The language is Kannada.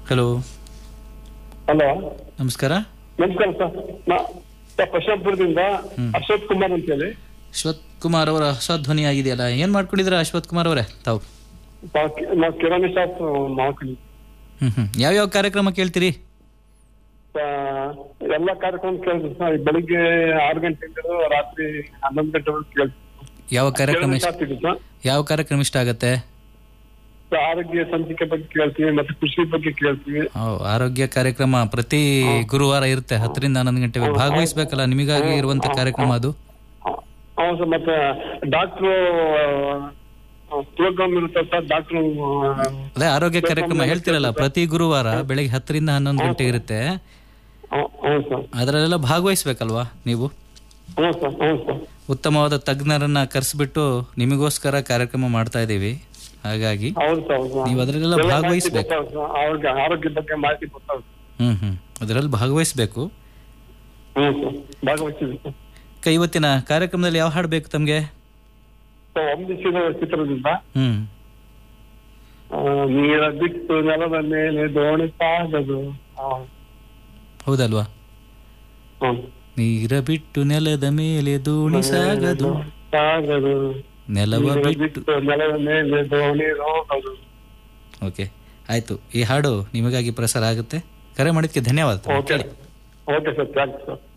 ಹಲೋ ಹಲೋ ನಮಸ್ಕಾರ ನಮಸ್ಕಾರ ಸರ್ ನಾ ಸರ್ ಪ್ರಶಾಂತಪುರದಿಂದ ಅಶೋಕ್ ಕುಮಾರ್ ಅಂತ ಹೇಳಿ ಅಶ್ವಥ್ ಕುಮಾರ್ ಅವರ ಹೊಸ ಧ್ವನಿ ಆಗಿದೆಯಲ್ಲ ಏನ್ ಮಾಡ್ಕೊಂಡಿದ್ರ ಅಶ್ವಥ್ ಕುಮಾರ್ ಅವರೇ ತಾವು ತಾವ್ ಕಿ- ನಾವು ಕಿರಾಣಿ ಶಾಪ್ ಮಾಡ್ಕೊಂಡು ಹ್ಮ್ ಹ್ಮ್ ಯಾವ್ಯಾವ ಕಾರ್ಯಕ್ರಮ ಕೇಳ್ತೀರಿ ಎಲ್ಲ ಕಾರ್ಯಕ್ರಮ ಕೇಳಿದ್ರು ಸರ್ ಬೆಳಿಗ್ಗೆ ಆರು ಗಂಟೆಯಿಂದ ರಾತ್ರಿ ಹನ್ನೊಂದು ಗಂಟೆವರೆಗೂ ಕೇಳ್ತೀವಿ ಯಾವ ಕಾರ್ಯಕ್ರಮ ಕಿರಾಣಿ ಇಷ್ಟ ಶಾಪ್ ಇದೆ ಸರ್ ಯಾವ ಕಾರ್ಯಕ್ರಮ ಇಷ್ಟ ಆಗತ್ತೆ ಸೊ ಆರೋಗ್ಯ ಸಂಚಿಕೆ ಬಗ್ಗೆ ಕೇಳ್ತೀವಿ ಮತ್ತೆ ಕೃಷಿ ಬಗ್ಗೆ ಕೇಳ್ತೀವಿ ಓ, ಆರೋಗ್ಯ ಕಾರ್ಯಕ್ರಮ ಪ್ರತಿ ಗುರುವಾರ ಇರುತ್ತೆ ಹತ್ತರಿಂದ ಹನ್ನೊಂದು ಗಂಟೆಗೆ ಭಾಗವಹಿಸ್ಬೇಕಲ್ಲ ನಿಮಗಾಗಿ ಇರುವಂತ ಕಾರ್ಯಕ್ರಮ ಅದು ಹೌದು ಸರ್ ಮತ್ತೆ ಡಾಕ್ಟ್ರು ಪ್ರೋಗ್ರಾಮ್ ಇರುತ್ತೆ ಸರ್ ಡಾಕ್ಟ್ರು ಅದೇ ಆರೋಗ್ಯ ಕಾರ್ಯಕ್ರಮ ಹೇಳ್ತಿರಲ್ಲ ಪ್ರತಿ ಗುರುವಾರ ಬೆಳಗ್ಗೆ ಹತ್ತರಿಂದ ಹನ್ನೊಂದು ಗಂಟೆ ಇರುತ್ತೆ ಹೌದು ಸರ್ ಅದರಲ್ಲೆಲ್ಲ ಭಾಗವಹಿಸ್ಬೇಕಲ್ವಾ ನೀವು ಹ್ಞೂ ಸರ್ ಹ್ಞೂ ಸರ್ ಉತ್ತಮವಾದ ತಜ್ಞರನ್ನ ಕರೆಸ್ಬಿಟ್ಟು ನಿಮಗೋಸ್ಕರ ಕಾರ್ಯಕ್ರಮ ಮಾಡ್ತಾ ಇದ್ದೀವಿ ಹಾಗಾಗಿ ಹೌದು ಸರ್ ಹೌದು ಸರ್. ನೀವು ಅದರಲ್ಲೆಲ್ಲ ಎಲ್ಲ ಮಾಹಿತಿ ಭಾಗವಹಿಸ್ಬೇಕು ಗೊತ್ತಾಗುತ್ತೆ ಸರ್. ಆರೋಗ್ಯ ಆರೋಗ್ಯ ಬಗ್ಗೆ ಮಾಹಿತಿ ಗೊತ್ತಾಗುತ್ತೆ ಹ್ಮ್ ಹ್ಮ್ ಅದರಲ್ಲಿ ಭಾಗವಹಿಸ್ಬೇಕು ಹ್ಞೂ ಸರ್ ಭಾಗವಹಿಸಿದ್ವಿ ಸರ್ ಕ- ಇವತ್ತಿನ ಕಾರ್ಯಕ್ರಮದಲ್ಲಿ ಯಾವ ಹಾಡು ಬೇಕು ತಮ್ಗೆ ಸೊ ವಂದಿಸಿದ ಚಿತ್ರದಿಂದ ಹ್ಮ್ ಆ, ನೀರ ಬಿಟ್ಟು ನೆಲದ ಮೇಲೆ ದೋಣಿ ಸಾಗದು ಆ, ಹೌದಲ್ವಾ ಹ್ಮ್. ನೀರ ಬಿಟ್ಟು ನೆಲದ ಮೇಲೆ ದೋಣಿ ಸಾಗದು ಸಾಗದು ನೆಲವ ನೀರ ಬಿಟ್ಟು ಬಿಟ್ಟು ನೆಲದ ಮೇಲೆ ದೋಣಿ ಹೋಗದು ಓಕೆ ಆಯ್ತು ಈ ಹಾಡು ನಿಮಗಾಗಿ ಪ್ರಸಾರ ಆಗುತ್ತೆ ಕರೆ ಮಾಡಿದ್ಕೆ ಧನ್ಯವಾದ okay okay sir thanks sir